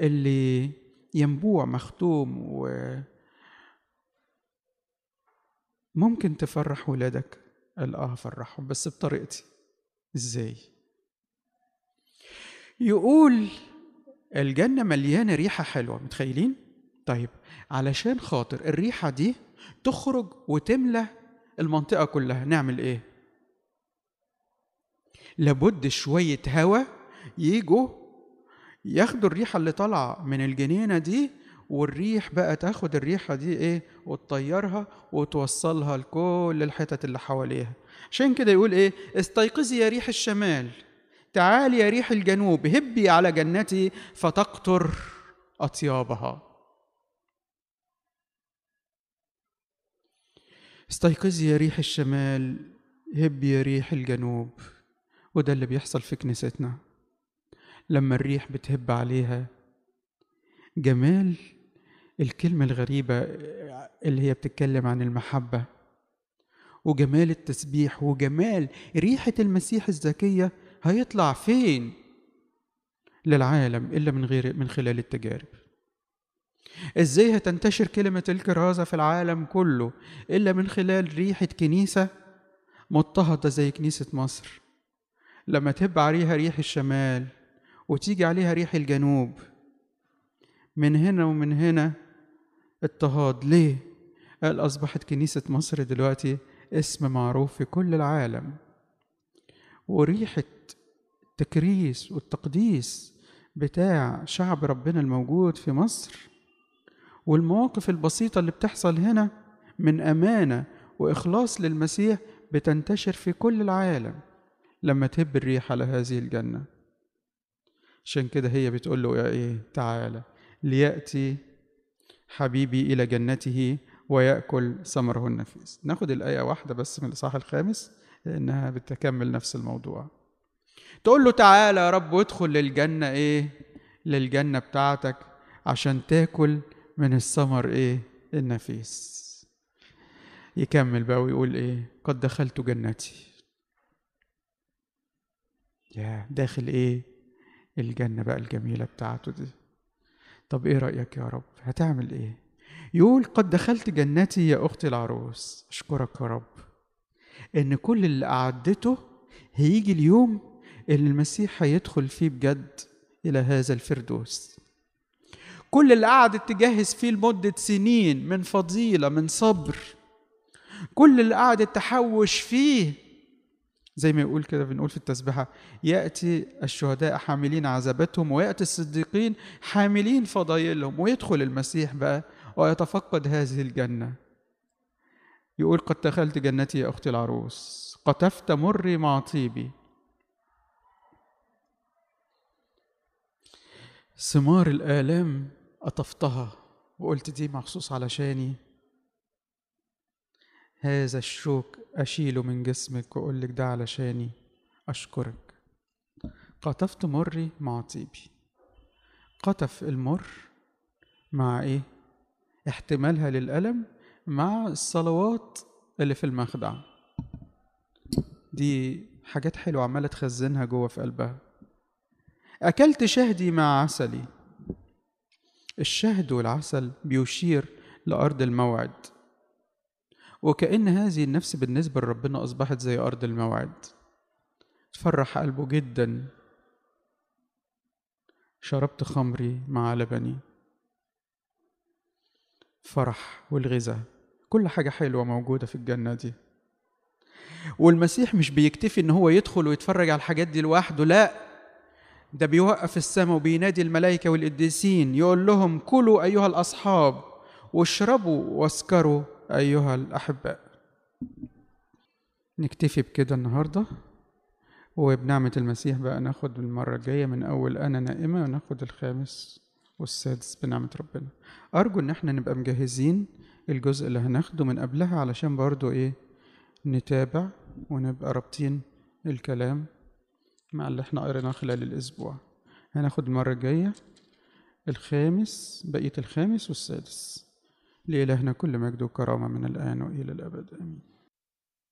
اللي ينبوع مختوم و ممكن تفرح ولادك قال اه افرحهم بس بطريقتي ازاي يقول الجنة مليانة ريحة حلوة متخيلين؟ طيب علشان خاطر الريحة دي تخرج وتملى المنطقة كلها نعمل ايه؟ لابد شوية هوا يجوا ياخدوا الريحة اللي طالعة من الجنينة دي والريح بقى تاخد الريحة دي ايه وتطيرها وتوصلها لكل الحتت اللي حواليها عشان كده يقول ايه استيقظي يا ريح الشمال تعالي يا ريح الجنوب هبي على جنتي فتقطر أطيابها استيقظي يا ريح الشمال هبي يا ريح الجنوب وده اللي بيحصل في كنيستنا لما الريح بتهب عليها جمال الكلمة الغريبة اللي هي بتتكلم عن المحبة وجمال التسبيح وجمال ريحة المسيح الزكية هيطلع فين للعالم إلا من غير من خلال التجارب ازاي هتنتشر كلمة الكرازة في العالم كله إلا من خلال ريحة كنيسة مضطهدة زي كنيسة مصر لما تهب عليها ريح الشمال وتيجي عليها ريح الجنوب من هنا ومن هنا اضطهاد ليه؟ قال أصبحت كنيسة مصر دلوقتي اسم معروف في كل العالم وريحة التكريس والتقديس بتاع شعب ربنا الموجود في مصر والمواقف البسيطة اللي بتحصل هنا من أمانة وإخلاص للمسيح بتنتشر في كل العالم لما تهب الريح على هذه الجنة عشان كده هي بتقول له يا إيه تعالى ليأتي حبيبي إلى جنته ويأكل ثمره النفيس ناخد الآية واحدة بس من الإصحاح الخامس لأنها بتكمل نفس الموضوع تقول له تعالى يا رب وادخل للجنة إيه للجنة بتاعتك عشان تاكل من الثمر إيه النفيس يكمل بقى ويقول إيه قد دخلت جنتي يا داخل إيه الجنة بقى الجميلة بتاعته دي طب إيه رأيك يا رب هتعمل إيه يقول قد دخلت جنتي يا أختي العروس أشكرك يا رب إن كل اللي أعدته هيجي اليوم اللي المسيح هيدخل فيه بجد إلى هذا الفردوس كل اللي قعدت تجهز فيه لمدة سنين من فضيلة من صبر كل اللي قعدت تحوش فيه زي ما يقول كده بنقول في التسبيحة يأتي الشهداء حاملين عذابتهم ويأتي الصديقين حاملين فضايلهم ويدخل المسيح بقى ويتفقد هذه الجنة يقول قد دخلت جنتي يا أختي العروس قطفت مري مع طيبي ثمار الآلام قطفتها وقلت دي مخصوص علشاني هذا الشوك أشيله من جسمك وأقول لك ده علشاني أشكرك قطفت مري مع طيبي قطف المر مع إيه؟ احتمالها للألم مع الصلوات اللي في المخدع دي حاجات حلوة عمالة تخزنها جوه في قلبها أكلت شهدي مع عسلي الشهد والعسل بيشير لأرض الموعد وكأن هذه النفس بالنسبة لربنا أصبحت زي أرض الموعد تفرح قلبه جدا شربت خمري مع لبني فرح والغذاء كل حاجة حلوة موجودة في الجنة دي والمسيح مش بيكتفي ان هو يدخل ويتفرج على الحاجات دي لوحده لا ده بيوقف السماء وبينادي الملائكة والقديسين يقول لهم كلوا أيها الأصحاب واشربوا واسكروا أيها الأحباء نكتفي بكده النهاردة وبنعمة المسيح بقى ناخد المرة الجاية من أول أنا نائمة وناخد الخامس والسادس بنعمة ربنا أرجو إن احنا نبقى مجهزين الجزء اللي هناخده من قبلها علشان برضو إيه نتابع ونبقى رابطين الكلام مع اللي احنا قريناه خلال الأسبوع هناخد المرة الجاية الخامس بقية الخامس والسادس لإلهنا كل مجد وكرامة من الآن وإلى الأبد آمين